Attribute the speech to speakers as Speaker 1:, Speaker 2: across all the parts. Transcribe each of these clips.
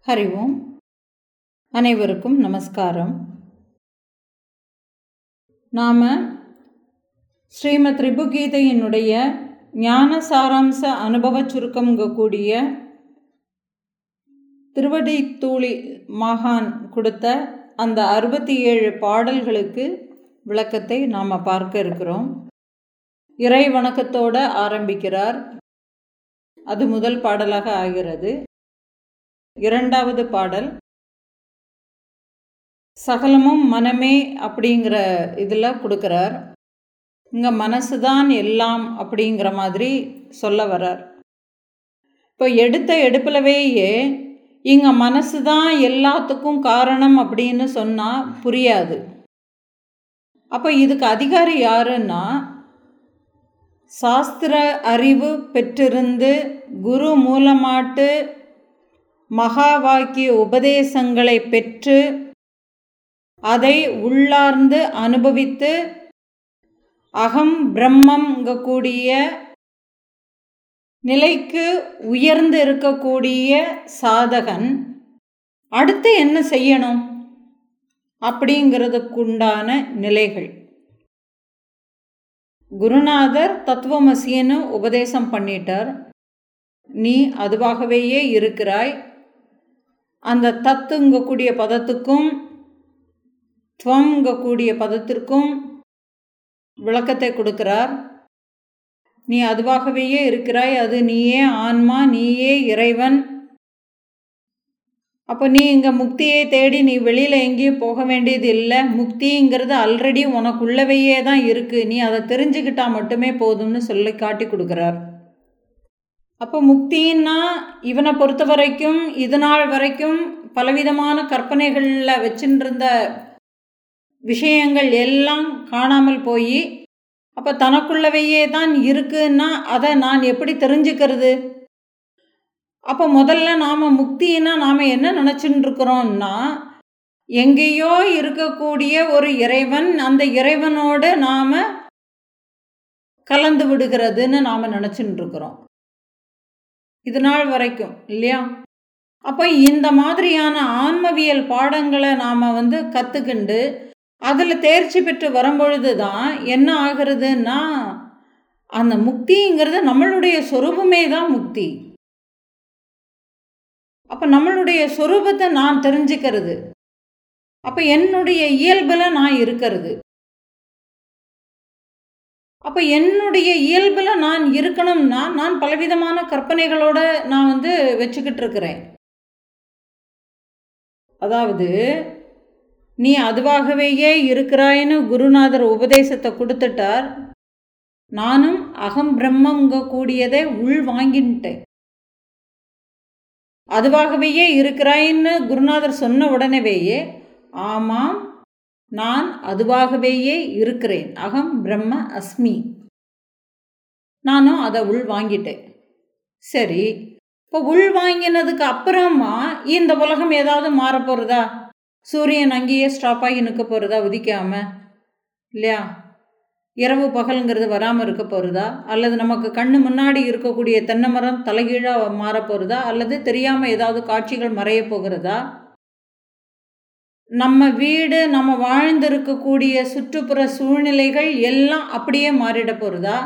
Speaker 1: ஹரி ஓம் அனைவருக்கும் நமஸ்காரம் நாம் ஸ்ரீமத் ரிபுகீதையினுடைய ஞான சாராம்ச அனுபவ சுருக்கம்ங்கக்கூடிய திருவடி தூளி மகான் கொடுத்த அந்த அறுபத்தி ஏழு பாடல்களுக்கு விளக்கத்தை நாம் பார்க்க இருக்கிறோம் இறை வணக்கத்தோடு ஆரம்பிக்கிறார் அது முதல் பாடலாக ஆகிறது இரண்டாவது பாடல் சகலமும் மனமே அப்படிங்கிற இதில் கொடுக்குறார் இங்கே மனசு தான் எல்லாம் அப்படிங்கிற மாதிரி சொல்ல வர்றார் இப்போ எடுத்த எடுப்பிலவேயே இங்கே மனசு தான் எல்லாத்துக்கும் காரணம் அப்படின்னு சொன்னால் புரியாது அப்போ இதுக்கு அதிகாரி யாருன்னா சாஸ்திர அறிவு பெற்றிருந்து குரு மூலமாட்டு மகா வாக்கிய உபதேசங்களை பெற்று அதை உள்ளார்ந்து அனுபவித்து அகம் பிரம்மங்கக்கூடிய நிலைக்கு உயர்ந்து இருக்கக்கூடிய சாதகன் அடுத்து என்ன செய்யணும் அப்படிங்கிறதுக்குண்டான நிலைகள் குருநாதர் தத்துவமசின்னு உபதேசம் பண்ணிட்டார் நீ அதுவாகவேயே இருக்கிறாய் அந்த தத்துங்கக்கூடிய பதத்துக்கும் துவங்கக்கூடிய பதத்திற்கும் விளக்கத்தை கொடுக்கிறார் நீ அதுவாகவேயே இருக்கிறாய் அது நீயே ஆன்மா நீயே இறைவன் அப்போ நீ இங்கே முக்தியை தேடி நீ வெளியில் எங்கேயும் போக வேண்டியது இல்லை முக்திங்கிறது ஆல்ரெடி உனக்குள்ளவையே தான் இருக்குது நீ அதை தெரிஞ்சுக்கிட்டா மட்டுமே போதும்னு சொல்லி காட்டி கொடுக்குறார் அப்போ முக்தின்னா இவனை பொறுத்த வரைக்கும் இது நாள் வரைக்கும் பலவிதமான கற்பனைகளில் வச்சுருந்த விஷயங்கள் எல்லாம் காணாமல் போய் அப்போ தனக்குள்ளவையே தான் இருக்குன்னா அதை நான் எப்படி தெரிஞ்சுக்கிறது அப்போ முதல்ல நாம் முக்தின்னா நாம் என்ன நினச்சின்னு இருக்கிறோம்னா எங்கேயோ இருக்கக்கூடிய ஒரு இறைவன் அந்த இறைவனோடு நாம் கலந்து விடுகிறதுன்னு நாம் நினச்சின்னு இருக்கிறோம் இது நாள் வரைக்கும் இல்லையா அப்போ இந்த மாதிரியான ஆன்மவியல் பாடங்களை நாம் வந்து கற்றுக்கிண்டு அதில் தேர்ச்சி பெற்று வரும்பொழுது தான் என்ன ஆகுறதுன்னா அந்த முக்திங்கிறது நம்மளுடைய சொரூபமே தான் முக்தி அப்போ நம்மளுடைய சொரூபத்தை நான் தெரிஞ்சுக்கிறது அப்போ என்னுடைய இயல்பில் நான் இருக்கிறது அப்போ என்னுடைய இயல்பில் நான் இருக்கணும்னா நான் பலவிதமான கற்பனைகளோட நான் வந்து வச்சுக்கிட்டு இருக்கிறேன் அதாவது நீ அதுவாகவேயே இருக்கிறாயின்னு குருநாதர் உபதேசத்தை கொடுத்துட்டார் நானும் அகம் பிரம்மங்க கூடியதை உள் வாங்கின்ட்டேன் அதுவாகவேயே இருக்கிறாயின்னு குருநாதர் சொன்ன உடனேவேயே ஆமாம் நான் அதுவாகவேயே இருக்கிறேன் அகம் பிரம்ம அஸ்மி நானும் அதை உள் வாங்கிட்டேன் சரி இப்போ உள் வாங்கினதுக்கு அப்புறமா இந்த உலகம் ஏதாவது மாறப்போகிறதா சூரியன் அங்கேயே ஸ்டாப் ஆகி நிற்க போகிறதா உதிக்காம இல்லையா இரவு பகலுங்கிறது வராமல் இருக்க போகிறதா அல்லது நமக்கு கண்ணு முன்னாடி இருக்கக்கூடிய தென்னை மரம் தலைகீழாக மாற போகிறதா அல்லது தெரியாமல் ஏதாவது காட்சிகள் மறைய போகிறதா நம்ம வீடு நம்ம வாழ்ந்திருக்கக்கூடிய சுற்றுப்புற சூழ்நிலைகள் எல்லாம் அப்படியே மாறிட போகிறதா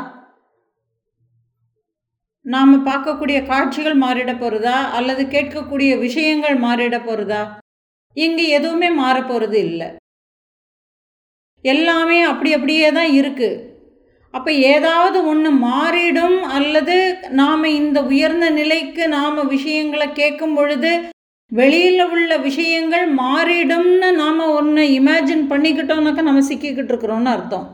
Speaker 1: நாம் பார்க்கக்கூடிய காட்சிகள் மாறிட போகிறதா அல்லது கேட்கக்கூடிய விஷயங்கள் மாறிட போகிறதா இங்கே எதுவுமே மாற போகிறது இல்லை எல்லாமே அப்படி அப்படியே தான் இருக்குது அப்போ ஏதாவது ஒன்று மாறிடும் அல்லது நாம் இந்த உயர்ந்த நிலைக்கு நாம் விஷயங்களை கேட்கும் பொழுது வெளியில் உள்ள விஷயங்கள் மாறிடும்னு நாம் ஒன்று இமேஜின் பண்ணிக்கிட்டோம்னாக்கா நம்ம சிக்கிக்கிட்டு இருக்கிறோம்னு அர்த்தம்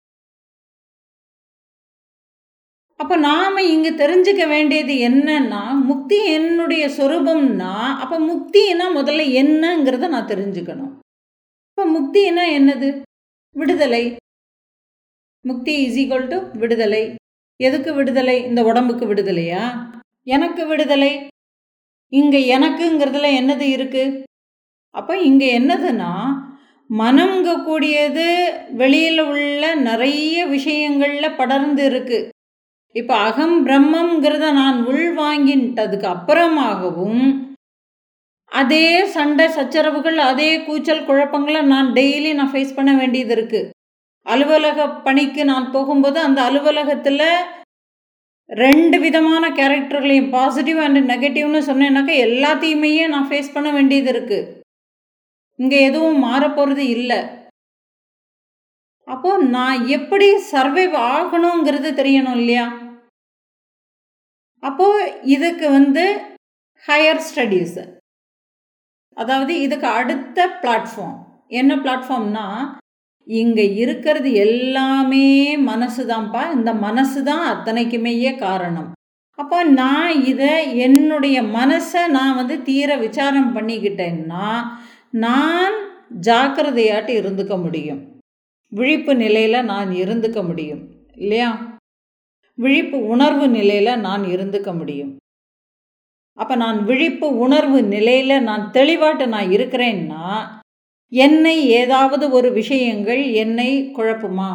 Speaker 1: அப்போ நாம் இங்கே தெரிஞ்சுக்க வேண்டியது என்னன்னா முக்தி என்னுடைய சொரூபம்னா அப்போ முக்தினா முதல்ல என்னங்கிறத நான் தெரிஞ்சுக்கணும் இப்போ முக்தினா என்னது விடுதலை முக்தி இஸ் ஈக்குவல் டு விடுதலை எதுக்கு விடுதலை இந்த உடம்புக்கு விடுதலையா எனக்கு விடுதலை இங்கே எனக்குங்கிறதுல என்னது இருக்குது அப்போ இங்கே என்னதுன்னா மனம்ங்க கூடியது வெளியில் உள்ள நிறைய விஷயங்களில் படர்ந்து இருக்குது இப்போ அகம் பிரம்மங்கிறத நான் உள் வாங்கின்ட்டதுக்கு அப்புறமாகவும் அதே சண்டை சச்சரவுகள் அதே கூச்சல் குழப்பங்களை நான் டெய்லி நான் ஃபேஸ் பண்ண வேண்டியது இருக்குது அலுவலக பணிக்கு நான் போகும்போது அந்த அலுவலகத்தில் ரெண்டு விதமான கேரக்டர்களையும் பாசிட்டிவ் அண்ட் நெகட்டிவ்னு சொன்னேன்னாக்கா எல்லாத்தையுமே நான் ஃபேஸ் பண்ண வேண்டியது இருக்குது இங்கே எதுவும் மாறப்போகிறது இல்லை அப்போது நான் எப்படி சர்வைவ் ஆகணுங்கிறது தெரியணும் இல்லையா அப்போது இதுக்கு வந்து ஹையர் ஸ்டடீஸு அதாவது இதுக்கு அடுத்த பிளாட்ஃபார்ம் என்ன பிளாட்ஃபார்ம்னா இங்கே இருக்கிறது எல்லாமே மனசு தான்ப்பா இந்த மனசு தான் அத்தனைக்குமேயே காரணம் அப்போ நான் இதை என்னுடைய மனசை நான் வந்து தீர விசாரம் பண்ணிக்கிட்டேன்னா நான் ஜாக்கிரதையாட்டு இருந்துக்க முடியும் விழிப்பு நிலையில் நான் இருந்துக்க முடியும் இல்லையா விழிப்பு உணர்வு நிலையில் நான் இருந்துக்க முடியும் அப்போ நான் விழிப்பு உணர்வு நிலையில் நான் தெளிவாட்டு நான் இருக்கிறேன்னா என்னை ஏதாவது ஒரு விஷயங்கள் என்னை குழப்புமா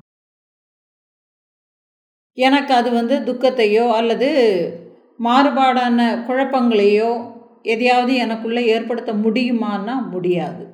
Speaker 1: எனக்கு அது வந்து துக்கத்தையோ அல்லது மாறுபாடான குழப்பங்களையோ எதையாவது எனக்குள்ளே ஏற்படுத்த முடியுமான்னா முடியாது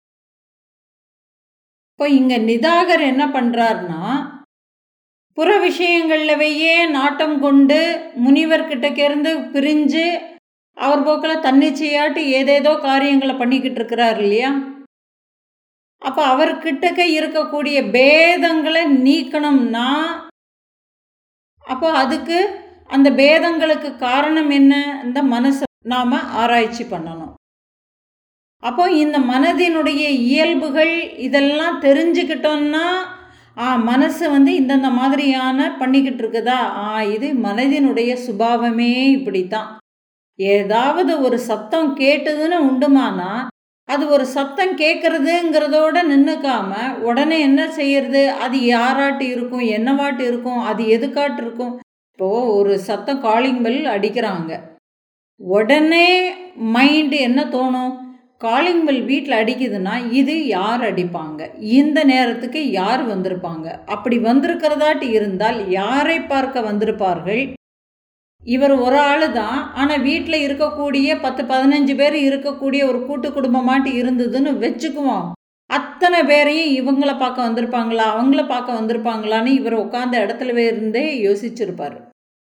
Speaker 1: இப்போ இங்கே நிதாகர் என்ன பண்ணுறாருனா புற விஷயங்கள்லவையே நாட்டம் கொண்டு முனிவர்கிட்டக்கிருந்து பிரிஞ்சு அவர் போக்கில் தன்னிச்சையாட்டு ஏதேதோ காரியங்களை பண்ணிக்கிட்டு இருக்கிறார் இல்லையா அப்போ அவர்கிட்டக்க இருக்கக்கூடிய பேதங்களை நீக்கணும்னா அப்போ அதுக்கு அந்த பேதங்களுக்கு காரணம் என்ன இந்த மனசை நாம் ஆராய்ச்சி பண்ணணும் அப்போ இந்த மனதினுடைய இயல்புகள் இதெல்லாம் தெரிஞ்சுக்கிட்டோம்னா ஆ மனசு வந்து இந்தந்த மாதிரியான பண்ணிக்கிட்டு இருக்குதா ஆ இது மனதினுடைய சுபாவமே இப்படித்தான் ஏதாவது ஒரு சத்தம் கேட்டதுன்னு உண்டுமானா அது ஒரு சத்தம் கேட்குறதுங்கிறதோட நின்றுக்காம உடனே என்ன செய்யறது அது யாராட்டு இருக்கும் என்னவாட்டு இருக்கும் அது எதுக்காட்டு இருக்கும் இப்போது ஒரு சத்தம் காலிங் பெல் அடிக்கிறாங்க உடனே மைண்டு என்ன தோணும் காலிங் பெல் வீட்டில் அடிக்குதுன்னா இது யார் அடிப்பாங்க இந்த நேரத்துக்கு யார் வந்திருப்பாங்க அப்படி வந்திருக்கிறதாட்டு இருந்தால் யாரை பார்க்க வந்திருப்பார்கள் இவர் ஒரு ஆள் தான் ஆனால் வீட்டில் இருக்கக்கூடிய பத்து பதினஞ்சு பேர் இருக்கக்கூடிய ஒரு கூட்டு குடும்பமாட்டு இருந்ததுன்னு வச்சுக்குவோம் அத்தனை பேரையும் இவங்கள பார்க்க வந்திருப்பாங்களா அவங்கள பார்க்க வந்திருப்பாங்களான்னு இவர் உட்காந்த இடத்துல இருந்தே யோசிச்சிருப்பார்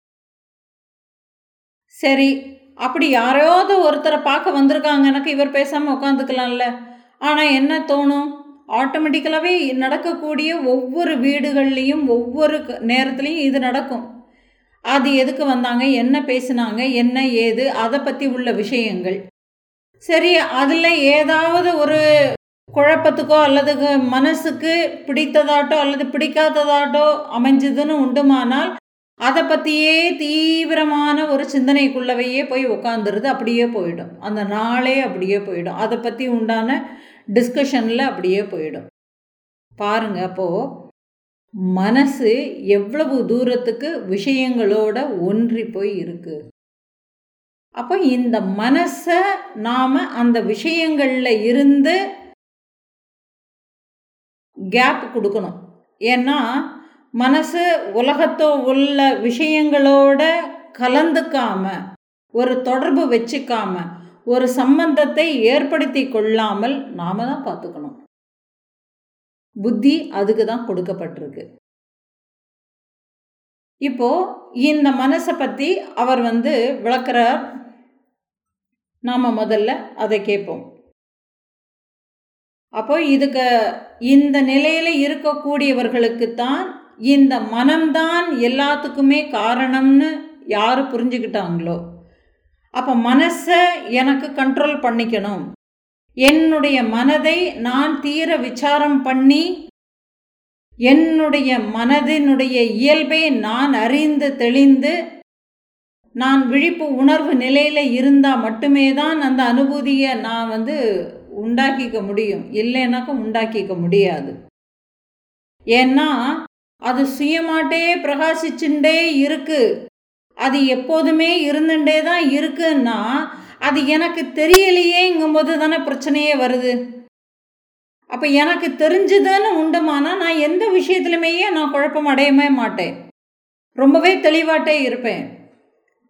Speaker 1: சரி அப்படி யாரையாவது ஒருத்தரை பார்க்க வந்திருக்காங்கனாக்க இவர் பேசாமல் உட்காந்துக்கலாம்ல ஆனால் என்ன தோணும் ஆட்டோமேட்டிக்கலாகவே நடக்கக்கூடிய ஒவ்வொரு வீடுகள்லேயும் ஒவ்வொரு நேரத்துலையும் இது நடக்கும் அது எதுக்கு வந்தாங்க என்ன பேசினாங்க என்ன ஏது அதை பற்றி உள்ள விஷயங்கள் சரி அதில் ஏதாவது ஒரு குழப்பத்துக்கோ அல்லது மனசுக்கு பிடித்ததாட்டோ அல்லது பிடிக்காததாட்டோ அமைஞ்சதுன்னு உண்டுமானால் அதை பற்றியே தீவிரமான ஒரு சிந்தனைக்குள்ளவையே போய் உட்காந்துருது அப்படியே போயிடும் அந்த நாளே அப்படியே போயிடும் அதை பற்றி உண்டான டிஸ்கஷனில் அப்படியே போயிடும் பாருங்க அப்போது மனசு எவ்வளவு தூரத்துக்கு விஷயங்களோட ஒன்றி போய் இருக்கு அப்போ இந்த மனசை நாம் அந்த விஷயங்களில் இருந்து கேப் கொடுக்கணும் ஏன்னா மனசு உலகத்தோ உள்ள விஷயங்களோட கலந்துக்காம ஒரு தொடர்பு வச்சுக்காம ஒரு சம்பந்தத்தை ஏற்படுத்தி கொள்ளாமல் நாம தான் பார்த்துக்கணும் புத்தி அதுக்கு தான் கொடுக்கப்பட்டிருக்கு இப்போ இந்த மனசை பற்றி அவர் வந்து விளக்குறார் நாம் முதல்ல அதை கேட்போம் அப்போ இதுக்கு இந்த நிலையில் இருக்கக்கூடியவர்களுக்கு தான் இந்த மனம்தான் எல்லாத்துக்குமே காரணம்னு யார் புரிஞ்சுக்கிட்டாங்களோ அப்போ மனசை எனக்கு கண்ட்ரோல் பண்ணிக்கணும் என்னுடைய மனதை நான் தீர விசாரம் பண்ணி என்னுடைய மனதினுடைய இயல்பை நான் அறிந்து தெளிந்து நான் விழிப்பு உணர்வு நிலையில் இருந்தால் மட்டுமே தான் அந்த அனுபூதியை நான் வந்து உண்டாக்கிக்க முடியும் இல்லைன்னாக்கா உண்டாக்கிக்க முடியாது ஏன்னா அது சுயமாட்டே பிரகாசிச்சுட்டே இருக்கு அது எப்போதுமே இருந்துட்டே தான் இருக்குன்னா அது எனக்கு தெரியலையேங்கும்போது தானே பிரச்சனையே வருது அப்போ எனக்கு தெரிஞ்சுதுன்னு உண்டுமானா நான் எந்த விஷயத்துலையுமே நான் குழப்பம் அடையவே மாட்டேன் ரொம்பவே தெளிவாட்டே இருப்பேன்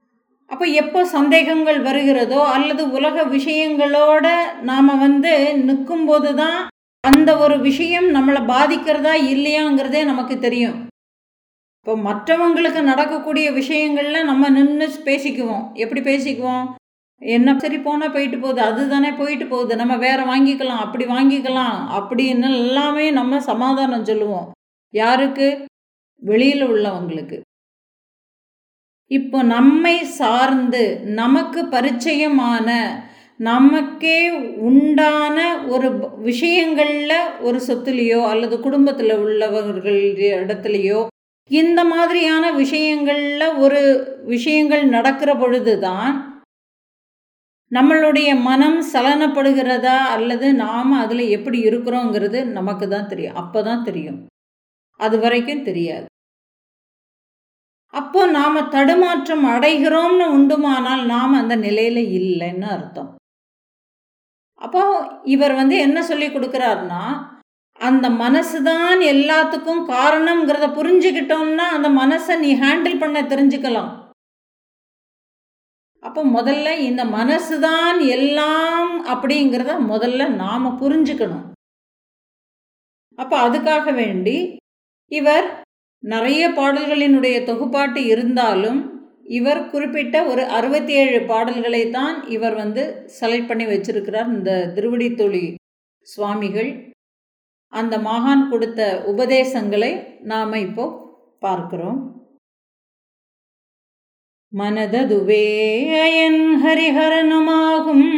Speaker 1: அப்போ எப்போ சந்தேகங்கள் வருகிறதோ அல்லது உலக விஷயங்களோட நாம் வந்து நிற்கும்போது தான் அந்த ஒரு விஷயம் நம்மளை பாதிக்கிறதா இல்லையாங்கிறதே நமக்கு தெரியும் இப்போ மற்றவங்களுக்கு நடக்கக்கூடிய விஷயங்கள்ல நம்ம நின்று பேசிக்குவோம் எப்படி பேசிக்குவோம் என்ன சரி போனால் போயிட்டு போகுது அதுதானே போயிட்டு போகுது நம்ம வேற வாங்கிக்கலாம் அப்படி வாங்கிக்கலாம் அப்படின்னு எல்லாமே நம்ம சமாதானம் சொல்லுவோம் யாருக்கு வெளியில் உள்ளவங்களுக்கு இப்போ நம்மை சார்ந்து நமக்கு பரிச்சயமான நமக்கே உண்டான ஒரு விஷயங்களில் ஒரு சொத்துலேயோ அல்லது குடும்பத்தில் உள்ளவர்கள் இடத்துலையோ இந்த மாதிரியான விஷயங்களில் ஒரு விஷயங்கள் நடக்கிற பொழுது தான் நம்மளுடைய மனம் சலனப்படுகிறதா அல்லது நாம் அதில் எப்படி இருக்கிறோங்கிறது நமக்கு தான் தெரியும் அப்போ தான் தெரியும் அது வரைக்கும் தெரியாது அப்போ நாம் தடுமாற்றம் அடைகிறோம்னு உண்டுமானால் நாம் அந்த நிலையில் இல்லைன்னு அர்த்தம் அப்போ இவர் வந்து என்ன சொல்லி கொடுக்குறாருன்னா அந்த மனசு தான் எல்லாத்துக்கும் காரணம்ங்கிறத புரிஞ்சுக்கிட்டோம்னா அந்த மனசை நீ ஹேண்டில் பண்ண தெரிஞ்சுக்கலாம் அப்போ முதல்ல இந்த மனசு தான் எல்லாம் அப்படிங்கிறத முதல்ல நாம் புரிஞ்சுக்கணும் அப்போ அதுக்காக வேண்டி இவர் நிறைய பாடல்களினுடைய தொகுப்பாட்டு இருந்தாலும் இவர் குறிப்பிட்ட ஒரு அறுபத்தி ஏழு பாடல்களை தான் இவர் வந்து செலக்ட் பண்ணி வச்சிருக்கிறார் இந்த திருவடி தொழி சுவாமிகள் அந்த மகான் கொடுத்த உபதேசங்களை நாம் இப்போ பார்க்கிறோம் மனததுவே அயன் ஹரிஹரனுமாகும்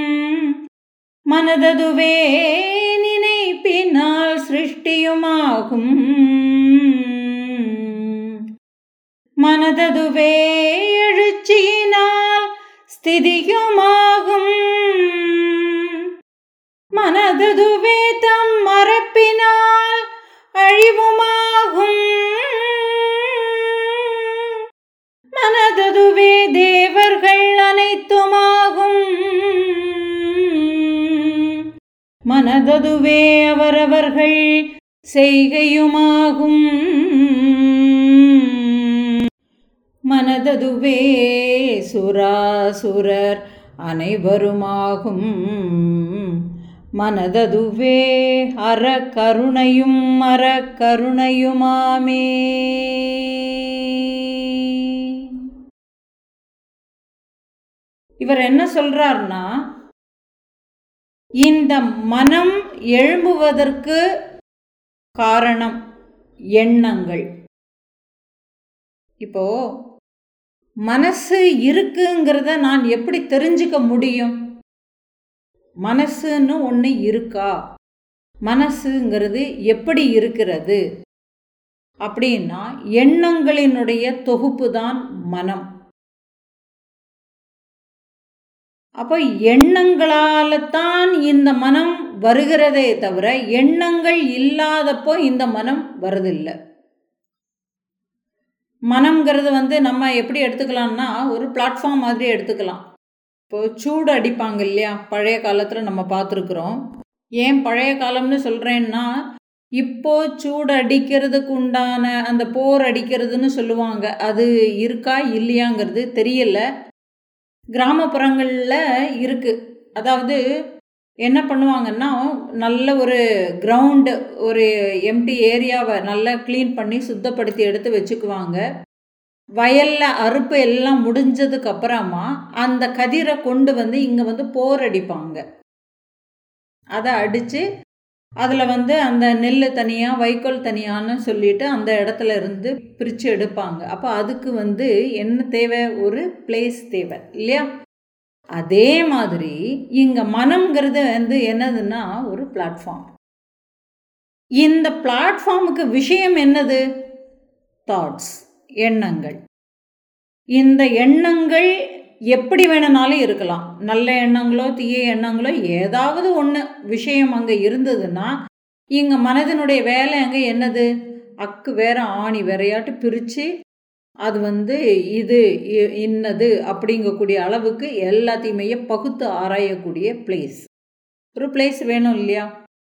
Speaker 1: மனததுவே நினைப்பினால் சிருஷ்டியுமாகும் மனததுவே எழுச்சியினால் ஸ்திதியுமாகும் மனததுவே தம் மரப்பினால் அழிவுமாகும் மனததுவே தேவர்கள் அனைத்துமாகும் மனததுவே அவரவர்கள் செய்கையுமாகும் மனததுவே சுராசுரர் அனைவருமாகும் மனததுவே அற கருணையும் அற கருணையுமாமே இவர் என்ன சொல்றார்னா இந்த மனம் எழும்புவதற்கு காரணம் எண்ணங்கள் இப்போ மனசு இருக்குங்கிறத நான் எப்படி தெரிஞ்சுக்க முடியும் மனசுன்னு ஒன்று இருக்கா மனசுங்கிறது எப்படி இருக்கிறது அப்படின்னா எண்ணங்களினுடைய தொகுப்பு தான் மனம் அப்போ எண்ணங்களால தான் இந்த மனம் வருகிறதே தவிர எண்ணங்கள் இல்லாதப்போ இந்த மனம் வருதில்லை மனம்ங்கிறது வந்து நம்ம எப்படி எடுத்துக்கலாம்னா ஒரு பிளாட்ஃபார்ம் மாதிரி எடுத்துக்கலாம் இப்போ சூடு அடிப்பாங்க இல்லையா பழைய காலத்தில் நம்ம பார்த்துருக்குறோம் ஏன் பழைய காலம்னு சொல்கிறேன்னா இப்போ சூடு அடிக்கிறதுக்கு உண்டான அந்த போர் அடிக்கிறதுன்னு சொல்லுவாங்க அது இருக்கா இல்லையாங்கிறது தெரியல கிராமப்புறங்களில் இருக்குது அதாவது என்ன பண்ணுவாங்கன்னா நல்ல ஒரு கிரவுண்டு ஒரு எம்டி ஏரியாவை நல்லா க்ளீன் பண்ணி சுத்தப்படுத்தி எடுத்து வச்சுக்குவாங்க வயலில் அறுப்பு எல்லாம் முடிஞ்சதுக்கு அப்புறமா அந்த கதிரை கொண்டு வந்து இங்கே வந்து போர் அடிப்பாங்க அதை அடித்து அதில் வந்து அந்த நெல் தனியாக வைக்கோல் தனியான்னு சொல்லிட்டு அந்த இடத்துல இருந்து பிரித்து எடுப்பாங்க அப்போ அதுக்கு வந்து என்ன தேவை ஒரு பிளேஸ் தேவை இல்லையா அதே மாதிரி இங்கே மனம்ங்கிறது வந்து என்னதுன்னா ஒரு பிளாட்ஃபார்ம் இந்த பிளாட்ஃபார்முக்கு விஷயம் என்னது தாட்ஸ் எண்ணங்கள் இந்த எண்ணங்கள் எப்படி வேணுனாலும் இருக்கலாம் நல்ல எண்ணங்களோ தீய எண்ணங்களோ ஏதாவது ஒன்று விஷயம் அங்கே இருந்ததுன்னா இங்கே மனதினுடைய வேலை அங்கே என்னது அக்கு வேற ஆணி வேறையாட்டு பிரித்து அது வந்து இது இன்னது அப்படிங்கக்கூடிய அளவுக்கு எல்லாத்தையுமே பகுத்து ஆராயக்கூடிய பிளேஸ் ஒரு பிளேஸ் வேணும் இல்லையா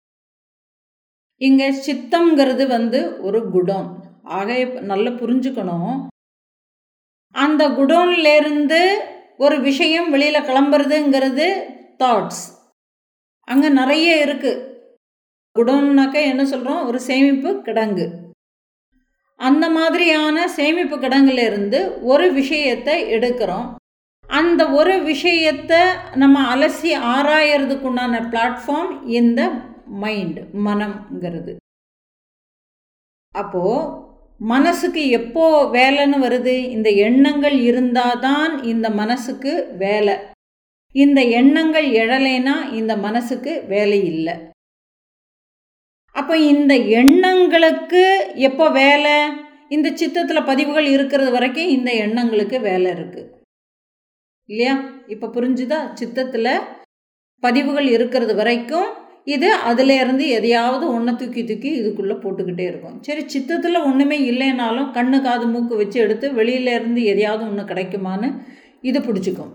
Speaker 1: இங்கே சித்தம்ங்கிறது வந்து ஒரு குடம் ஆக நல்லா புரிஞ்சுக்கணும் அந்த குடோன்லேருந்து ஒரு விஷயம் வெளியில் கிளம்புறதுங்கிறது தாட்ஸ் அங்கே நிறைய இருக்குது குடோன்னாக்க என்ன சொல்கிறோம் ஒரு சேமிப்பு கிடங்கு அந்த மாதிரியான சேமிப்பு கிடங்குல இருந்து ஒரு விஷயத்தை எடுக்கிறோம் அந்த ஒரு விஷயத்தை நம்ம அலசி ஆராயறதுக்கு உண்டான பிளாட்ஃபார்ம் இந்த மைண்ட் மனம்ங்கிறது அப்போது மனசுக்கு எப்போ வேலைன்னு வருது இந்த எண்ணங்கள் இருந்தால் தான் இந்த மனசுக்கு வேலை இந்த எண்ணங்கள் எழலைன்னா இந்த மனசுக்கு வேலை இல்லை அப்போ இந்த எண்ணங்களுக்கு எப்போ வேலை இந்த சித்தத்தில் பதிவுகள் இருக்கிறது வரைக்கும் இந்த எண்ணங்களுக்கு வேலை இருக்குது இல்லையா இப்போ புரிஞ்சுதா சித்தத்தில் பதிவுகள் இருக்கிறது வரைக்கும் இது அதிலேருந்து எதையாவது ஒன்றை தூக்கி தூக்கி இதுக்குள்ளே போட்டுக்கிட்டே இருக்கும் சரி சித்தத்தில் ஒன்றுமே இல்லைனாலும் கண்ணு காது மூக்கு வச்சு எடுத்து வெளியிலேருந்து எதையாவது ஒன்று கிடைக்குமான்னு இது பிடிச்சிக்கும்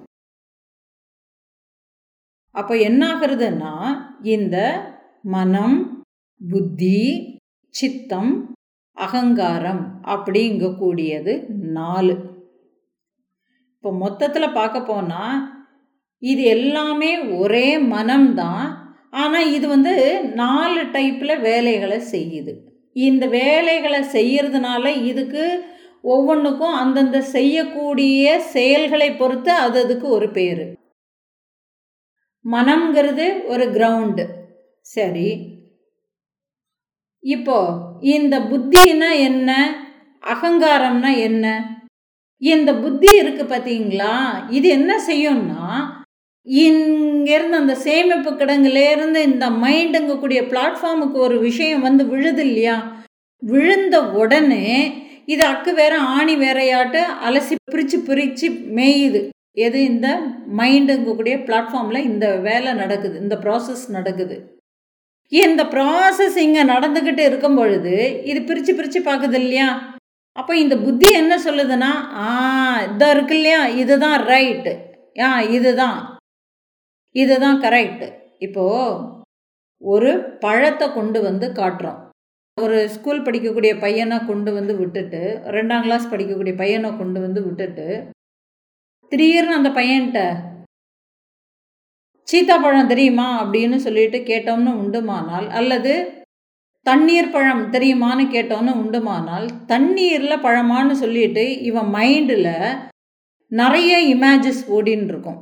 Speaker 1: அப்போ என்ன ஆகுறதுன்னா இந்த மனம் புத்தி சித்தம் அகங்காரம் அப்படிங்கக்கூடியது நாலு இப்போ மொத்தத்தில் பார்க்க போனால் இது எல்லாமே ஒரே மனம்தான் ஆனால் இது வந்து நாலு டைப்பில் வேலைகளை செய்யுது இந்த வேலைகளை செய்யறதுனால இதுக்கு ஒவ்வொன்றுக்கும் அந்தந்த செய்யக்கூடிய செயல்களை பொறுத்து அது அதுக்கு ஒரு பேர் மனம்ங்கிறது ஒரு கிரவுண்டு சரி இப்போ இந்த புத்தினா என்ன அகங்காரம்னா என்ன இந்த புத்தி இருக்கு பார்த்தீங்களா இது என்ன செய்யும்னா இங்கேருந்து அந்த சேமிப்பு கிடங்குலேருந்து இந்த மைண்டுங்கக்கூடிய பிளாட்ஃபார்முக்கு ஒரு விஷயம் வந்து விழுது இல்லையா விழுந்த உடனே இது அக்கு வேற ஆணி வேறையாட்டு அலசி பிரித்து பிரித்து மேயுது எது இந்த மைண்டுங்கக்கூடிய பிளாட்ஃபார்மில் இந்த வேலை நடக்குது இந்த ப்ராசஸ் நடக்குது இந்த ப்ராசஸ் இங்கே நடந்துக்கிட்டு இருக்கும் பொழுது இது பிரித்து பிரித்து பார்க்குது இல்லையா அப்போ இந்த புத்தி என்ன சொல்லுதுன்னா ஆ இதாக இருக்கு இல்லையா இதுதான் ரைட்டு ஆ இதுதான் இதுதான் கரெக்டு இப்போது ஒரு பழத்தை கொண்டு வந்து காட்டுறோம் ஒரு ஸ்கூல் படிக்கக்கூடிய பையனை கொண்டு வந்து விட்டுட்டு ரெண்டாம் கிளாஸ் படிக்கக்கூடிய பையனை கொண்டு வந்து விட்டுட்டு திடீர்னு அந்த பையன்கிட்ட சீத்தாப்பழம் தெரியுமா அப்படின்னு சொல்லிட்டு கேட்டோம்னு உண்டுமானால் அல்லது தண்ணீர் பழம் தெரியுமான்னு கேட்டோன்னு உண்டுமானால் தண்ணீரில் பழமான்னு சொல்லிட்டு இவன் மைண்டில் நிறைய இமேஜஸ் ஓடின்னு இருக்கும்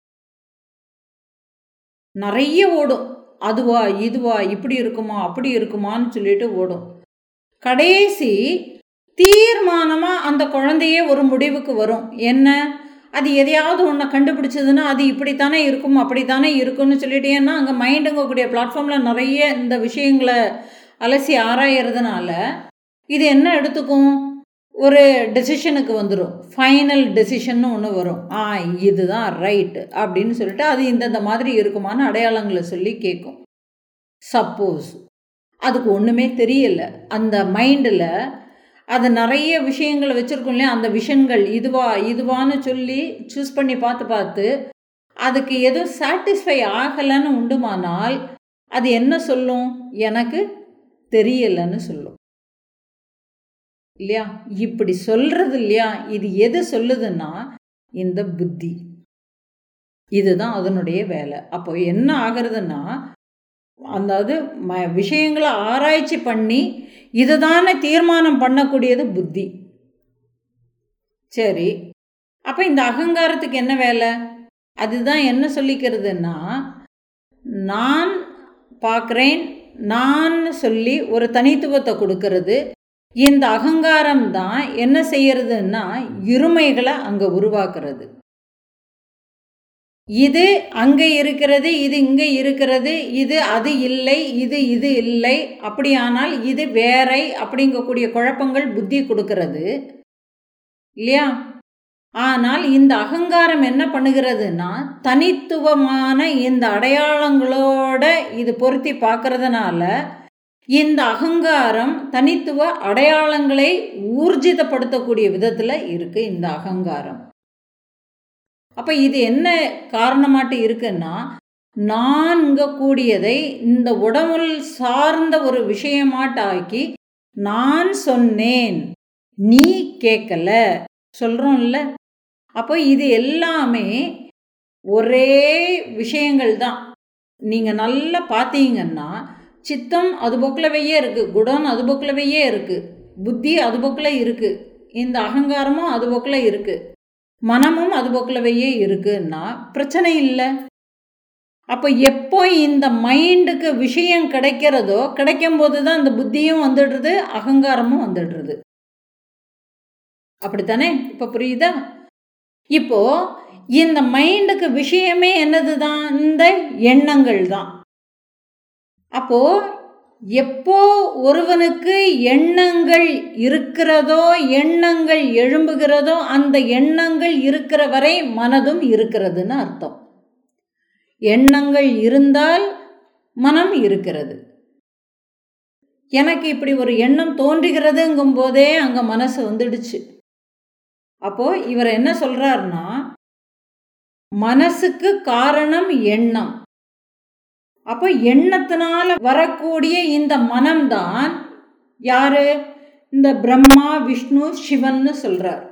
Speaker 1: நிறைய ஓடும் அதுவா இதுவா இப்படி இருக்குமா அப்படி இருக்குமான்னு சொல்லிட்டு ஓடும் கடைசி தீர்மானமாக அந்த குழந்தையே ஒரு முடிவுக்கு வரும் என்ன அது எதையாவது ஒன்றை கண்டுபிடிச்சதுன்னா அது இப்படித்தானே இருக்கும் அப்படித்தானே இருக்கும்னு சொல்லிட்டு ஏன்னா அங்கே மைண்டுங்கக்கூடிய பிளாட்ஃபார்மில் நிறைய இந்த விஷயங்களை அலசி ஆராயறதுனால இது என்ன எடுத்துக்கும் ஒரு டெசிஷனுக்கு வந்துடும் ஃபைனல் டெசிஷன்னு ஒன்று வரும் ஆ இதுதான் ரைட்டு அப்படின்னு சொல்லிட்டு அது இந்தந்த மாதிரி இருக்குமான்னு அடையாளங்களை சொல்லி கேட்கும் சப்போஸ் அதுக்கு ஒன்றுமே தெரியல அந்த மைண்டில் அது நிறைய விஷயங்களை வச்சுருக்கோம் இல்லையா அந்த விஷன்கள் இதுவா இதுவான்னு சொல்லி சூஸ் பண்ணி பார்த்து பார்த்து அதுக்கு எதுவும் சாட்டிஸ்ஃபை ஆகலைன்னு உண்டுமானால் அது என்ன சொல்லும் எனக்கு தெரியலைன்னு சொல்லும் இல்லையா இப்படி சொல்கிறது இல்லையா இது எது சொல்லுதுன்னா இந்த புத்தி இதுதான் அதனுடைய வேலை அப்போ என்ன ஆகிறதுன்னா அதாவது ம விஷயங்களை ஆராய்ச்சி பண்ணி இதுதானே தீர்மானம் பண்ணக்கூடியது புத்தி சரி அப்போ இந்த அகங்காரத்துக்கு என்ன வேலை அதுதான் என்ன சொல்லிக்கிறதுன்னா நான் பார்க்குறேன் நான் சொல்லி ஒரு தனித்துவத்தை கொடுக்கறது இந்த அகங்காரம் தான் என்ன செய்யறதுன்னா இருமைகளை அங்கே உருவாக்குறது இது அங்கே இருக்கிறது இது இங்கே இருக்கிறது இது அது இல்லை இது இது இல்லை அப்படியானால் இது வேறை அப்படிங்கக்கூடிய குழப்பங்கள் புத்தி கொடுக்கறது இல்லையா ஆனால் இந்த அகங்காரம் என்ன பண்ணுகிறதுனா தனித்துவமான இந்த அடையாளங்களோட இது பொருத்தி பார்க்கறதுனால இந்த அகங்காரம் தனித்துவ அடையாளங்களை ஊர்ஜிதப்படுத்தக்கூடிய விதத்தில் இருக்குது இந்த அகங்காரம் அப்போ இது என்ன காரணமாட்டு இருக்குன்னா நான்க கூடியதை இந்த உடம்புல் சார்ந்த ஒரு விஷயமாட்டாக்கி நான் சொன்னேன் நீ கேட்கல சொல்கிறோம்ல அப்போ இது எல்லாமே ஒரே விஷயங்கள் தான் நீங்கள் நல்லா பார்த்தீங்கன்னா சித்தம் அது போக்கிலவையே இருக்குது குடம் அது போக்கிலவையே இருக்குது புத்தி அது போக்கில் இருக்குது இந்த அகங்காரமும் அது போக்கில் இருக்குது மனமும் அது போக்கிலவையே இருக்குன்னா பிரச்சனை இல்லை அப்போ எப்போ இந்த மைண்டுக்கு விஷயம் கிடைக்கிறதோ கிடைக்கும் போது தான் இந்த புத்தியும் வந்துடுறது அகங்காரமும் வந்துடுறது அப்படித்தானே இப்போ புரியுதா இப்போ இந்த மைண்டுக்கு விஷயமே என்னது தான் இந்த எண்ணங்கள் தான் அப்போ எப்போ ஒருவனுக்கு எண்ணங்கள் இருக்கிறதோ எண்ணங்கள் எழும்புகிறதோ அந்த எண்ணங்கள் இருக்கிற வரை மனதும் இருக்கிறதுன்னு அர்த்தம் எண்ணங்கள் இருந்தால் மனம் இருக்கிறது எனக்கு இப்படி ஒரு எண்ணம் தோன்றுகிறதுங்கும் போதே அங்கே மனசு வந்துடுச்சு அப்போ இவர் என்ன சொல்றாருன்னா மனசுக்கு காரணம் எண்ணம் அப்போ எண்ணத்தினால வரக்கூடிய இந்த மனம்தான் யாரு இந்த பிரம்மா விஷ்ணு சிவன்னு சொல்றார்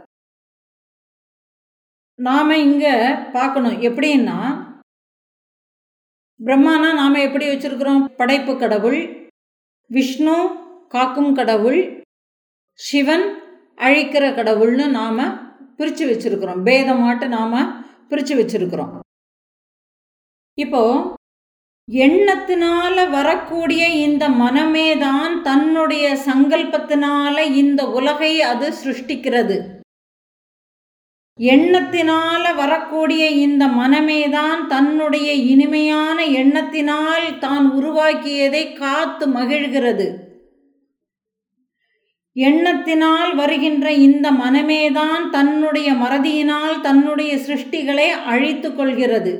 Speaker 1: நாம இங்க பார்க்கணும் எப்படின்னா பிரம்மானா நாம எப்படி வச்சிருக்கிறோம் படைப்பு கடவுள் விஷ்ணு காக்கும் கடவுள் சிவன் அழிக்கிற கடவுள்னு நாம் பிரித்து வச்சுருக்குறோம் பேதமாட்டு நாம் பிரித்து வச்சுருக்குறோம் இப்போ எண்ணத்தினால வரக்கூடிய இந்த மனமே தான் தன்னுடைய சங்கல்பத்தினால இந்த உலகை அது சிருஷ்டிக்கிறது எண்ணத்தினால வரக்கூடிய இந்த மனமே தான் தன்னுடைய இனிமையான எண்ணத்தினால் தான் உருவாக்கியதை காத்து மகிழ்கிறது எண்ணத்தினால் வருகின்ற இந்த மனமேதான் தன்னுடைய மறதியினால் தன்னுடைய சிருஷ்டிகளை அழித்து கொள்கிறது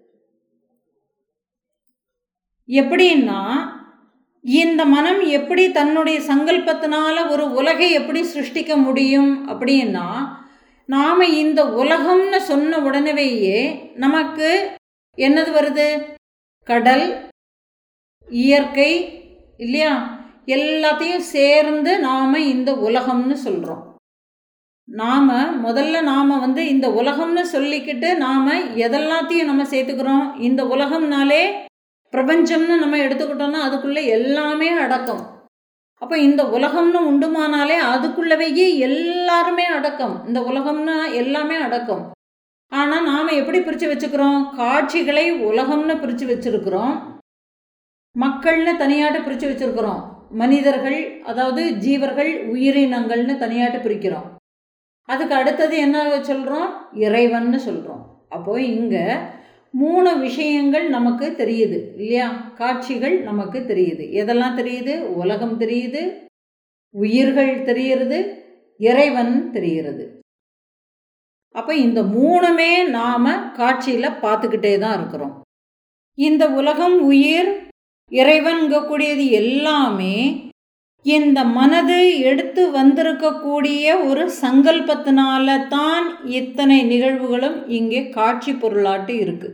Speaker 1: எப்படின்னா இந்த மனம் எப்படி தன்னுடைய சங்கல்பத்தினால ஒரு உலகை எப்படி சிருஷ்டிக்க முடியும் அப்படின்னா நாம் இந்த உலகம்னு சொன்ன உடனேயே நமக்கு என்னது வருது கடல் இயற்கை இல்லையா எல்லாத்தையும் சேர்ந்து நாம் இந்த உலகம்னு சொல்கிறோம் நாம் முதல்ல நாம் வந்து இந்த உலகம்னு சொல்லிக்கிட்டு நாம் எதெல்லாத்தையும் நம்ம சேர்த்துக்கிறோம் இந்த உலகம்னாலே பிரபஞ்சம்னு நம்ம எடுத்துக்கிட்டோம்னா அதுக்குள்ளே எல்லாமே அடக்கம் அப்போ இந்த உலகம்னு உண்டுமானாலே அதுக்குள்ளவேயே எல்லாருமே அடக்கம் இந்த உலகம்னா எல்லாமே அடக்கம் ஆனால் நாம் எப்படி பிரித்து வச்சுக்கிறோம் காட்சிகளை உலகம்னு பிரித்து வச்சுருக்கிறோம் மக்கள்னு தனியாட்ட பிரித்து வச்சுருக்கிறோம் மனிதர்கள் அதாவது ஜீவர்கள் உயிரினங்கள்னு தனியாட்டு பிரிக்கிறோம் அதுக்கு அடுத்தது என்ன சொல்கிறோம் இறைவன்னு சொல்கிறோம் அப்போ இங்கே மூணு விஷயங்கள் நமக்கு தெரியுது இல்லையா காட்சிகள் நமக்கு தெரியுது எதெல்லாம் தெரியுது உலகம் தெரியுது உயிர்கள் தெரிகிறது இறைவன் தெரிகிறது அப்போ இந்த மூணுமே நாம் காட்சியில் பார்த்துக்கிட்டே தான் இருக்கிறோம் இந்த உலகம் உயிர் இறைவன்கக்கூடியது எல்லாமே இந்த மனது எடுத்து வந்திருக்கக்கூடிய ஒரு சங்கல்பத்தினால தான் இத்தனை நிகழ்வுகளும் இங்கே காட்சி பொருளாட்டு இருக்கு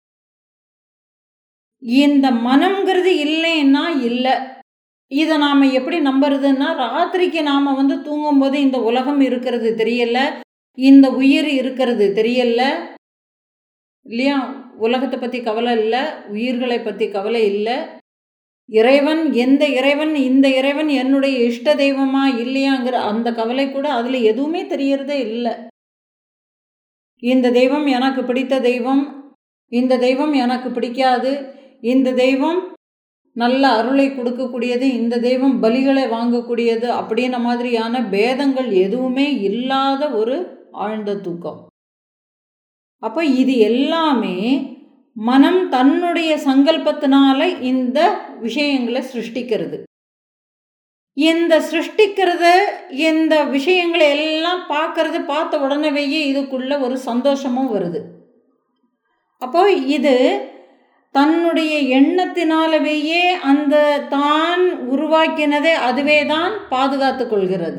Speaker 1: இந்த மனம்ங்கிறது இல்லைன்னா இல்லை இதை நாம் எப்படி நம்புறதுன்னா ராத்திரிக்கு நாம் வந்து தூங்கும்போது இந்த உலகம் இருக்கிறது தெரியல இந்த உயிர் இருக்கிறது தெரியல இல்லையா உலகத்தை பற்றி கவலை இல்லை உயிர்களை பற்றி கவலை இல்லை இறைவன் எந்த இறைவன் இந்த இறைவன் என்னுடைய இஷ்ட தெய்வமா இல்லையாங்கிற அந்த கவலை கூட அதில் எதுவுமே தெரியறதே இல்லை இந்த தெய்வம் எனக்கு பிடித்த தெய்வம் இந்த தெய்வம் எனக்கு பிடிக்காது இந்த தெய்வம் நல்ல அருளை கொடுக்கக்கூடியது இந்த தெய்வம் பலிகளை வாங்கக்கூடியது அப்படின்ன மாதிரியான பேதங்கள் எதுவுமே இல்லாத ஒரு ஆழ்ந்த தூக்கம் அப்போ இது எல்லாமே மனம் தன்னுடைய சங்கல்பத்தினால இந்த விஷயங்களை சிருஷ்டிக்கிறது இந்த சிருஷ்டிக்கிறது இந்த விஷயங்களை எல்லாம் பார்க்கறது பார்த்த உடனேயே இதுக்குள்ள ஒரு சந்தோஷமும் வருது அப்போ இது தன்னுடைய எண்ணத்தினாலவேயே அந்த தான் உருவாக்கினதை அதுவே தான் பாதுகாத்து கொள்கிறது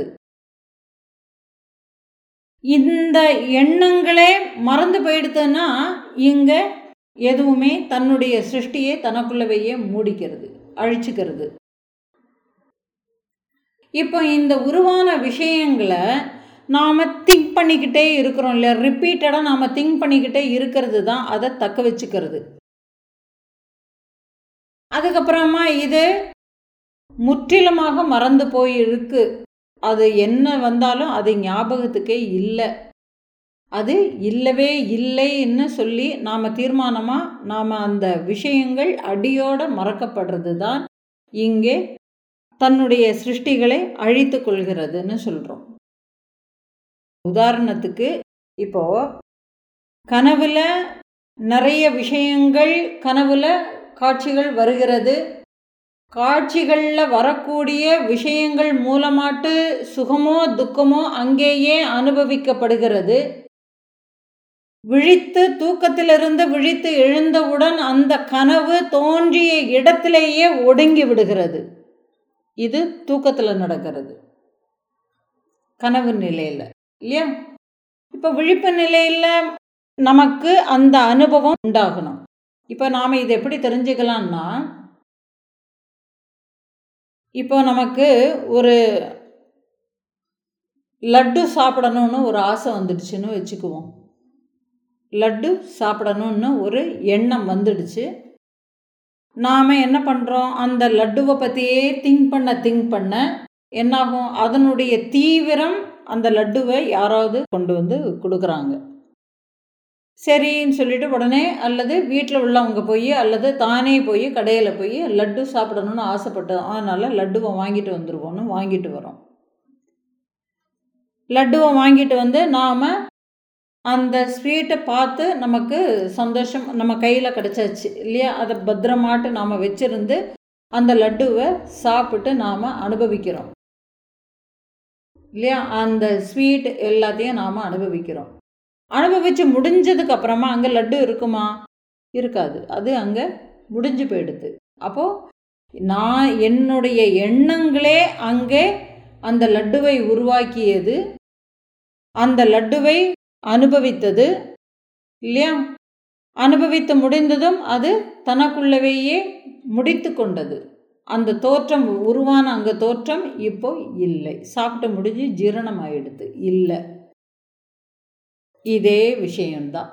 Speaker 1: இந்த எண்ணங்களே மறந்து போயிடுதுன்னா இங்கே எதுவுமே தன்னுடைய சிருஷ்டியை தனக்குள்ளவையே மூடிக்கிறது அழிச்சுக்கிறது இப்போ இந்த உருவான விஷயங்களை நாம் திங்க் பண்ணிக்கிட்டே இருக்கிறோம் இல்லையா ரிப்பீட்டடாக நாம் திங்க் பண்ணிக்கிட்டே இருக்கிறது தான் அதை தக்க வச்சுக்கிறது அதுக்கப்புறமா இது முற்றிலுமாக மறந்து போய் இருக்கு அது என்ன வந்தாலும் அது ஞாபகத்துக்கே இல்லை அது இல்லவே இல்லைன்னு சொல்லி நாம் தீர்மானமாக நாம் அந்த விஷயங்கள் அடியோடு மறக்கப்படுறது தான் இங்கே தன்னுடைய சிருஷ்டிகளை அழித்து கொள்கிறதுன்னு சொல்கிறோம் உதாரணத்துக்கு இப்போ கனவுல நிறைய விஷயங்கள் கனவுல காட்சிகள் வருகிறது காட்சிகளில் வரக்கூடிய விஷயங்கள் மூலமாட்டு சுகமோ துக்கமோ அங்கேயே அனுபவிக்கப்படுகிறது விழித்து தூக்கத்திலிருந்து விழித்து எழுந்தவுடன் அந்த கனவு தோன்றிய இடத்திலேயே ஒடுங்கி விடுகிறது இது தூக்கத்தில் நடக்கிறது கனவு நிலையில் இல்லையா இப்போ விழிப்பு நிலையில் நமக்கு அந்த அனுபவம் உண்டாகணும் இப்போ நாம் இதை எப்படி தெரிஞ்சுக்கலாம்னா இப்போ நமக்கு ஒரு லட்டு சாப்பிடணும்னு ஒரு ஆசை வந்துடுச்சுன்னு வச்சுக்குவோம் லட்டு சாப்பிடணும்னு ஒரு எண்ணம் வந்துடுச்சு நாம் என்ன பண்ணுறோம் அந்த லட்டுவை பற்றியே திங்க் பண்ண திங்க் பண்ண என்னாகும் அதனுடைய தீவிரம் அந்த லட்டுவை யாராவது கொண்டு வந்து கொடுக்குறாங்க சரின்னு சொல்லிட்டு உடனே அல்லது வீட்டில் உள்ளவங்க போய் அல்லது தானே போய் கடையில் போய் லட்டு சாப்பிடணும்னு ஆசைப்பட்டோம் அதனால் லட்டுவை வாங்கிட்டு வந்துடுவோன்னு வாங்கிட்டு வரோம் லட்டுவை வாங்கிட்டு வந்து நாம் அந்த ஸ்வீட்டை பார்த்து நமக்கு சந்தோஷம் நம்ம கையில் கிடச்சாச்சு இல்லையா அதை பத்திரமாட்டு நாம் வச்சுருந்து அந்த லட்டுவை சாப்பிட்டு நாம் அனுபவிக்கிறோம் இல்லையா அந்த ஸ்வீட் எல்லாத்தையும் நாம் அனுபவிக்கிறோம் அனுபவித்து முடிஞ்சதுக்கு அப்புறமா அங்கே லட்டு இருக்குமா இருக்காது அது அங்கே முடிஞ்சு போயிடுது அப்போது நான் என்னுடைய எண்ணங்களே அங்கே அந்த லட்டுவை உருவாக்கியது அந்த லட்டுவை அனுபவித்தது இல்லையா அனுபவித்து முடிந்ததும் அது தனக்குள்ளவேயே முடித்து கொண்டது அந்த தோற்றம் உருவான அங்கே தோற்றம் இப்போ இல்லை சாப்பிட்டு முடிஞ்சு ஜீரணம் ஆயிடுது இல்லை இதே விஷயம்தான்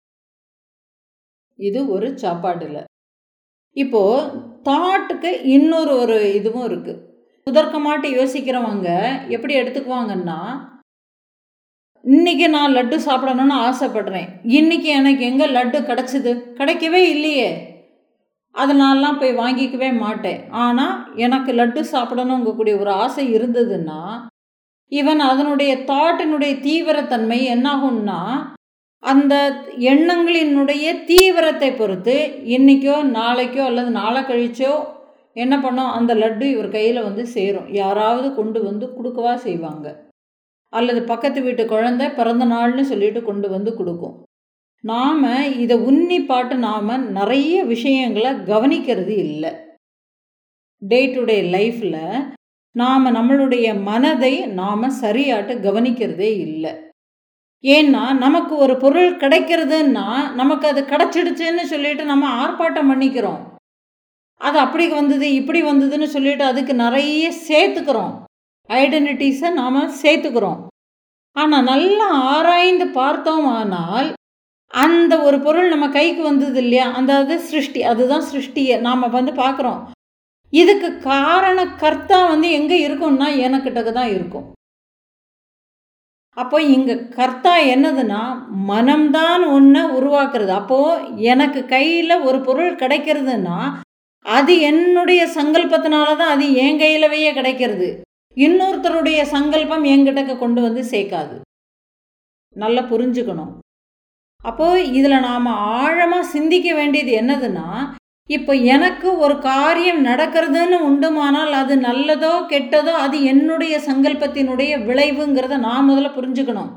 Speaker 1: இது ஒரு சாப்பாடில் இப்போ தாட்டுக்கு இன்னொரு ஒரு இதுவும் இருக்கு சுதர்க்கமாட்டு யோசிக்கிறவங்க எப்படி எடுத்துக்குவாங்கன்னா இன்னைக்கு நான் லட்டு சாப்பிடணும்னு ஆசைப்படுறேன் இன்னைக்கு எனக்கு எங்கே லட்டு கிடச்சிது கிடைக்கவே இல்லையே அதனாலலாம் போய் வாங்கிக்கவே மாட்டேன் ஆனால் எனக்கு லட்டு சாப்பிடணுங்கக்கூடிய ஒரு ஆசை இருந்ததுன்னா இவன் அதனுடைய தாட்டினுடைய தீவிரத்தன்மை என்னாகும்னா அந்த எண்ணங்களினுடைய தீவிரத்தை பொறுத்து இன்றைக்கோ நாளைக்கோ அல்லது நாளை கழிச்சோ என்ன பண்ணோம் அந்த லட்டு இவர் கையில் வந்து சேரும் யாராவது கொண்டு வந்து கொடுக்கவா செய்வாங்க அல்லது பக்கத்து வீட்டு குழந்தை பிறந்த நாள்னு சொல்லிட்டு கொண்டு வந்து கொடுக்கும் நாம் இதை உன்னி பாட்டு நாம் நிறைய விஷயங்களை கவனிக்கிறது இல்லை டே டு டே லைஃப்பில் நாம் நம்மளுடைய மனதை நாம் சரியாட்டு கவனிக்கிறதே இல்லை ஏன்னா நமக்கு ஒரு பொருள் கிடைக்கிறதுன்னா நமக்கு அது கிடச்சிடுச்சுன்னு சொல்லிட்டு நம்ம ஆர்ப்பாட்டம் பண்ணிக்கிறோம் அது அப்படி வந்தது இப்படி வந்ததுன்னு சொல்லிட்டு அதுக்கு நிறைய சேர்த்துக்கிறோம் ஐடென்டிட்டிஸை நாம் சேர்த்துக்கிறோம் ஆனால் நல்லா ஆராய்ந்து பார்த்தோம் ஆனால் அந்த ஒரு பொருள் நம்ம கைக்கு வந்தது இல்லையா அந்த அது சிருஷ்டி அதுதான் சிருஷ்டியை நாம் வந்து பார்க்குறோம் இதுக்கு காரண கர்த்தா வந்து எங்கே இருக்கும்னா எனக்கிட்டக்கு தான் இருக்கும் அப்போ இங்கே கர்த்தா என்னதுன்னா மனம்தான் ஒன்றை உருவாக்குறது அப்போது எனக்கு கையில் ஒரு பொருள் கிடைக்கிறதுனா அது என்னுடைய சங்கல்பத்தினால தான் அது என் கையிலவே கிடைக்கிறது இன்னொருத்தருடைய சங்கல்பம் என்கிட்டக்க கொண்டு வந்து சேர்க்காது நல்லா புரிஞ்சுக்கணும் அப்போது இதில் நாம் ஆழமாக சிந்திக்க வேண்டியது என்னதுன்னா இப்போ எனக்கு ஒரு காரியம் நடக்கிறதுன்னு உண்டுமானால் அது நல்லதோ கெட்டதோ அது என்னுடைய சங்கல்பத்தினுடைய விளைவுங்கிறத நான் முதல்ல புரிஞ்சுக்கணும்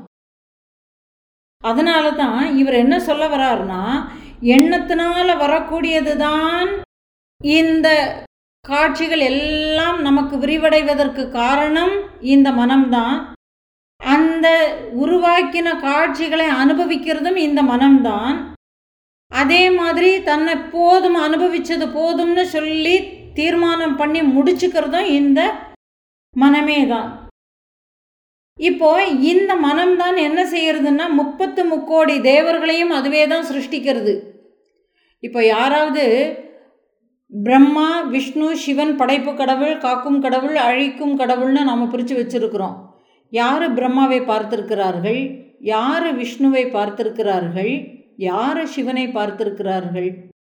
Speaker 1: அதனால தான் இவர் என்ன சொல்ல வர்றாருன்னா எண்ணத்தினால வரக்கூடியது தான் இந்த காட்சிகள் எல்லாம் நமக்கு விரிவடைவதற்கு காரணம் இந்த மனம்தான் அந்த உருவாக்கின காட்சிகளை அனுபவிக்கிறதும் இந்த மனம்தான் அதே மாதிரி தன்னை போதும் அனுபவிச்சது போதும்னு சொல்லி தீர்மானம் பண்ணி முடிச்சுக்கிறதும் இந்த மனமே தான் இப்போ இந்த மனம்தான் என்ன செய்யறதுன்னா முப்பத்து முக்கோடி தேவர்களையும் அதுவே தான் சிருஷ்டிக்கிறது இப்போ யாராவது பிரம்மா விஷ்ணு சிவன் படைப்பு கடவுள் காக்கும் கடவுள் அழிக்கும் கடவுள்னு நாம் பிரித்து வச்சிருக்கிறோம் யார் பிரம்மாவை பார்த்திருக்கிறார்கள் யார் விஷ்ணுவை பார்த்திருக்கிறார்கள் யார் சிவனை பார்த்திருக்கிறார்கள்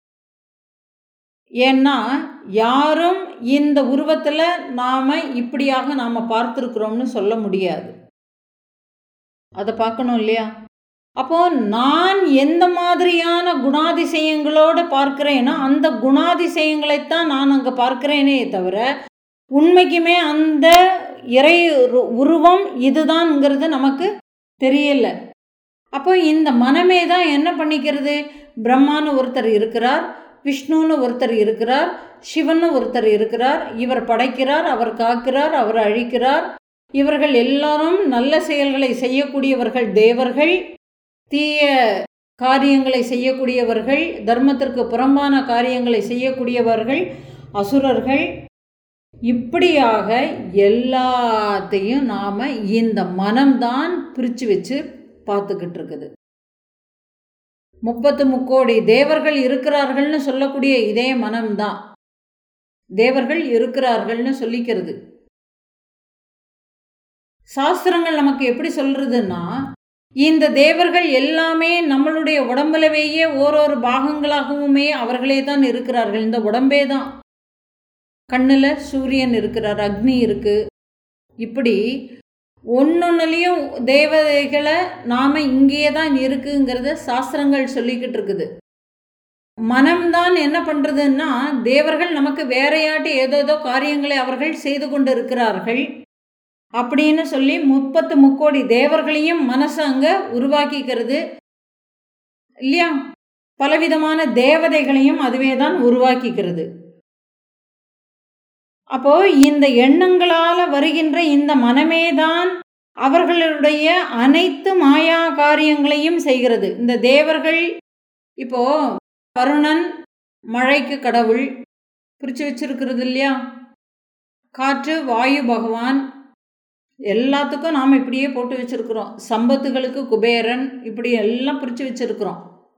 Speaker 1: ஏன்னா யாரும் இந்த உருவத்தில் நாம் இப்படியாக நாம் பார்த்துருக்குறோம்னு சொல்ல முடியாது அதை பார்க்கணும் இல்லையா அப்போ நான் எந்த மாதிரியான குணாதிசயங்களோடு பார்க்கிறேனோ அந்த குணாதிசயங்களைத்தான் நான் அங்கே பார்க்கிறேனே தவிர உண்மைக்குமே அந்த இறை உருவம் இதுதான்ங்கிறது நமக்கு தெரியல அப்போ இந்த மனமே தான் என்ன பண்ணிக்கிறது பிரம்மான்னு ஒருத்தர் இருக்கிறார் விஷ்ணுன்னு ஒருத்தர் இருக்கிறார் சிவன்னு ஒருத்தர் இருக்கிறார் இவர் படைக்கிறார் அவர் காக்கிறார் அவர் அழிக்கிறார் இவர்கள் எல்லாரும் நல்ல செயல்களை செய்யக்கூடியவர்கள் தேவர்கள் தீய காரியங்களை செய்யக்கூடியவர்கள் தர்மத்திற்கு புறம்பான காரியங்களை செய்யக்கூடியவர்கள் அசுரர்கள் இப்படியாக எல்லாத்தையும் நாம் இந்த மனம்தான் பிரித்து வச்சு பார்த்துக்கிட்டு இருக்குது முப்பத்து முக்கோடி தேவர்கள் இருக்கிறார்கள்னு சொல்லக்கூடிய இதே மனம்தான் தேவர்கள் இருக்கிறார்கள்னு சொல்லிக்கிறது சாஸ்திரங்கள் நமக்கு எப்படி சொல்றதுன்னா இந்த தேவர்கள் எல்லாமே நம்மளுடைய உடம்புலவேயே ஓரொரு பாகங்களாகவுமே அவர்களே தான் இருக்கிறார்கள் இந்த உடம்பே தான் கண்ணில் சூரியன் இருக்கிறார் அக்னி இருக்கு இப்படி ஒன்னொன்னுலேயும் தேவதைகளை நாம் இங்கேயே தான் இருக்குங்கிறத சாஸ்திரங்கள் சொல்லிக்கிட்டு இருக்குது மனம்தான் என்ன பண்ணுறதுன்னா தேவர்கள் நமக்கு வேறையாட்டு ஏதோ ஏதோ காரியங்களை அவர்கள் செய்து கொண்டு இருக்கிறார்கள் அப்படின்னு சொல்லி முப்பத்து முக்கோடி தேவர்களையும் மனசு அங்கே உருவாக்கிக்கிறது இல்லையா பலவிதமான தேவதைகளையும் அதுவே தான் உருவாக்கிக்கிறது அப்போ இந்த எண்ணங்களால் வருகின்ற இந்த மனமே தான் அவர்களுடைய அனைத்து மாயா காரியங்களையும் செய்கிறது இந்த தேவர்கள் இப்போ வருணன் மழைக்கு கடவுள் பிரித்து வச்சிருக்கிறது இல்லையா காற்று வாயு பகவான் எல்லாத்துக்கும் நாம் இப்படியே போட்டு வச்சுருக்குறோம் சம்பத்துகளுக்கு குபேரன் இப்படி எல்லாம் பிரித்து வச்சுருக்குறோம்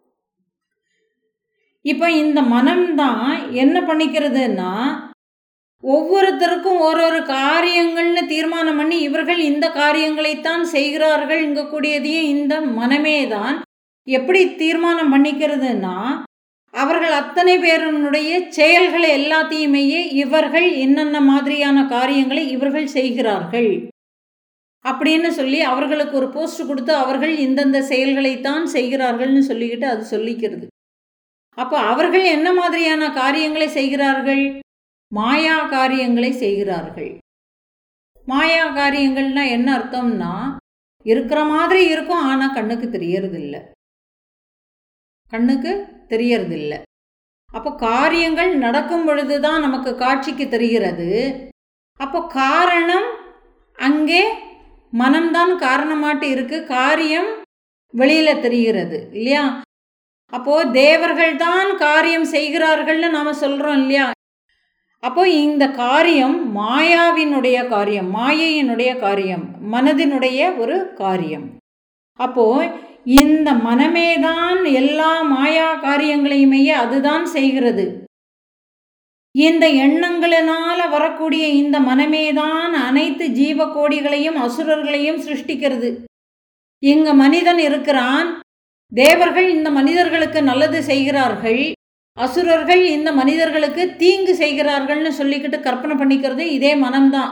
Speaker 1: இப்போ இந்த மனம்தான் என்ன பண்ணிக்கிறதுன்னா ஒவ்வொருத்தருக்கும் ஒரு ஒரு காரியங்கள்னு தீர்மானம் பண்ணி இவர்கள் இந்த காரியங்களைத்தான் செய்கிறார்கள் இங்கே கூடியதையும் இந்த மனமே தான் எப்படி தீர்மானம் பண்ணிக்கிறதுனா அவர்கள் அத்தனை பேருனுடைய செயல்களை எல்லாத்தையுமே இவர்கள் என்னென்ன மாதிரியான காரியங்களை இவர்கள் செய்கிறார்கள் அப்படின்னு சொல்லி அவர்களுக்கு ஒரு போஸ்ட் கொடுத்து அவர்கள் இந்தந்த செயல்களைத்தான் செய்கிறார்கள்னு சொல்லிக்கிட்டு அது சொல்லிக்கிறது அப்போ அவர்கள் என்ன மாதிரியான காரியங்களை செய்கிறார்கள் மாயா காரியங்களை செய்கிறார்கள் மாயா காரியங்கள்னா என்ன அர்த்தம்னா இருக்கிற மாதிரி இருக்கும் ஆனால் கண்ணுக்கு தெரியறதில்ல கண்ணுக்கு தெரியறதில்ல அப்போ காரியங்கள் நடக்கும் பொழுது தான் நமக்கு காட்சிக்கு தெரிகிறது அப்போ காரணம் அங்கே மனம்தான் காரணமாட்டு இருக்கு காரியம் வெளியில தெரிகிறது இல்லையா அப்போ தேவர்கள் தான் காரியம் செய்கிறார்கள்னு நாம சொல்றோம் இல்லையா அப்போ இந்த காரியம் மாயாவினுடைய காரியம் மாயையினுடைய காரியம் மனதினுடைய ஒரு காரியம் அப்போ இந்த மனமே தான் எல்லா மாயா காரியங்களையுமே அதுதான் செய்கிறது இந்த எண்ணங்களினால வரக்கூடிய இந்த மனமே தான் அனைத்து ஜீவ கோடிகளையும் அசுரர்களையும் சிருஷ்டிக்கிறது இங்க மனிதன் இருக்கிறான் தேவர்கள் இந்த மனிதர்களுக்கு நல்லது செய்கிறார்கள் அசுரர்கள் இந்த மனிதர்களுக்கு தீங்கு செய்கிறார்கள்னு சொல்லிக்கிட்டு கற்பனை பண்ணிக்கிறது இதே மனம்தான்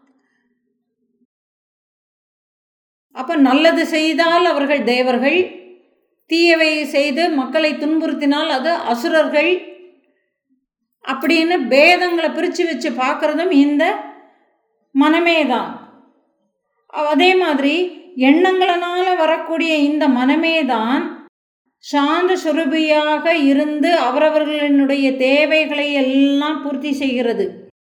Speaker 1: அப்போ நல்லது செய்தால் அவர்கள் தேவர்கள் தீயவை செய்து மக்களை துன்புறுத்தினால் அது அசுரர்கள் அப்படின்னு பேதங்களை பிரித்து வச்சு பார்க்குறதும் இந்த மனமே தான் அதே மாதிரி எண்ணங்களினால் வரக்கூடிய இந்த மனமே தான் சாந்த சுரபியாக இருந்து அவரவர்களினுடைய தேவைகளை எல்லாம் பூர்த்தி செய்கிறது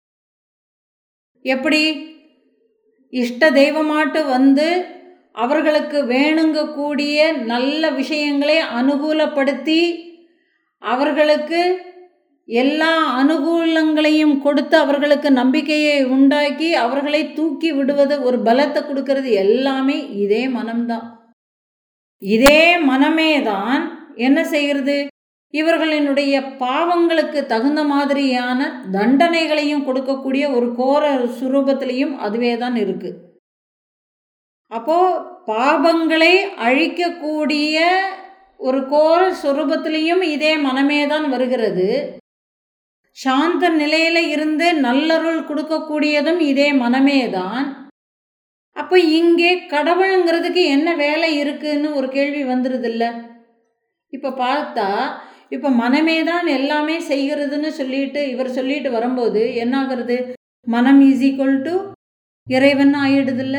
Speaker 1: எப்படி இஷ்ட தெய்வமாட்டு வந்து அவர்களுக்கு வேணுங்கக்கூடிய நல்ல விஷயங்களை அனுகூலப்படுத்தி அவர்களுக்கு எல்லா அனுகூலங்களையும் கொடுத்து அவர்களுக்கு நம்பிக்கையை உண்டாக்கி அவர்களை தூக்கி விடுவது ஒரு பலத்தை கொடுக்கறது எல்லாமே இதே மனம்தான் இதே மனமே தான் என்ன செய்கிறது இவர்களினுடைய பாவங்களுக்கு தகுந்த மாதிரியான தண்டனைகளையும் கொடுக்கக்கூடிய ஒரு கோர சுரூபத்திலையும் அதுவே தான் இருக்கு அப்போ பாவங்களை அழிக்கக்கூடிய ஒரு கோர சுரூபத்திலையும் இதே மனமே தான் வருகிறது சாந்த நிலையில இருந்து நல்லருள் கொடுக்கக்கூடியதும் இதே மனமே தான் அப்போ இங்கே கடவுளுங்கிறதுக்கு என்ன வேலை இருக்குன்னு ஒரு கேள்வி வந்துடுது இல்லை இப்போ பார்த்தா இப்போ மனமே தான் எல்லாமே செய்கிறதுன்னு சொல்லிட்டு இவர் சொல்லிட்டு வரும்போது என்ன ஆகுறது மனம் இஸ் ஈக்குவல் டு இறைவன் ஆயிடுதில்ல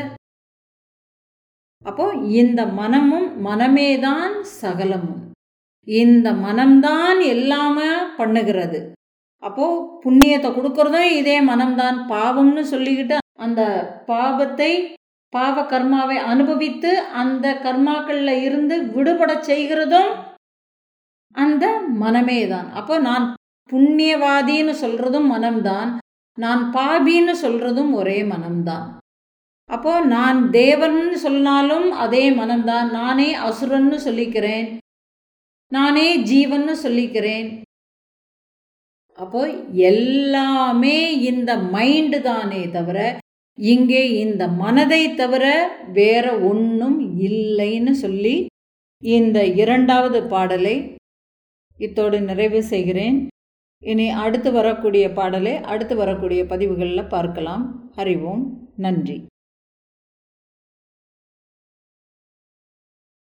Speaker 1: அப்போ இந்த மனமும் மனமே தான் சகலமும் இந்த மனம்தான் எல்லாமே பண்ணுகிறது அப்போ புண்ணியத்தை கொடுக்கறதும் இதே மனம்தான் பாவம்னு சொல்லிக்கிட்டு அந்த பாவத்தை பாவ கர்மாவை அனுபவித்து அந்த கர்மாக்கள்ல இருந்து விடுபட செய்கிறதும் அந்த மனமே தான் அப்போ நான் புண்ணியவாதின்னு சொல்றதும் மனம்தான் நான் பாபின்னு சொல்றதும் ஒரே மனம்தான் அப்போ நான் தேவன்னு சொன்னாலும் அதே மனம்தான் நானே அசுரன்னு சொல்லிக்கிறேன் நானே ஜீவன்னு சொல்லிக்கிறேன் அப்போ எல்லாமே இந்த மைண்டு தானே தவிர இங்கே இந்த மனதை தவிர வேற ஒன்றும் இல்லைன்னு சொல்லி இந்த இரண்டாவது பாடலை இத்தோடு நிறைவு செய்கிறேன் இனி அடுத்து வரக்கூடிய பாடலை அடுத்து வரக்கூடிய பதிவுகளில் பார்க்கலாம் அறிவோம் நன்றி